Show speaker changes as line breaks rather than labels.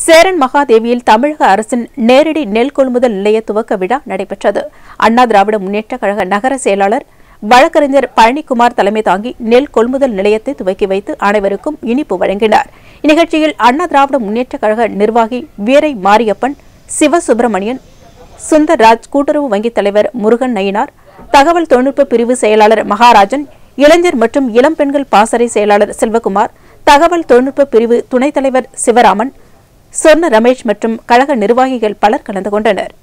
சேரன் மகாதேவியில் தமிழக அரசின் நேரடி நெல் கொள்முதல் நிலைய துவக்க விழா நடைபெற்றது அண்ணா திராவிட முன்னேற்றக் கழக நகர செயலாளர் வழக்கறிஞர் பழனிக்குமார் தலைமை தாங்கி நெல் கொள்முதல் நிலையத்தை துவக்கி வைத்து அனைவருக்கும் இனிப்பு வழங்கினார் இந்நிகழ்ச்சியில் அண்ணா திராவிட முன்னேற்றக் கழக நிர்வாகி வீரை மாரியப்பன் சிவசுப்பிரமணியன் சுந்தர்ராஜ் கூட்டுறவு வங்கித் தலைவர் முருகன் நயினார் தகவல் தொழில்நுட்ப பிரிவு செயலாளர் மகாராஜன் இளைஞர் மற்றும் இளம் பெண்கள் பாசறை செயலாளர் செல்வகுமார் தகவல் தொழில்நுட்ப பிரிவு துணைத் தலைவர் சிவராமன் சொர்ண ரமேஷ் மற்றும் கழக நிர்வாகிகள் பலர் கலந்து கொண்டனர்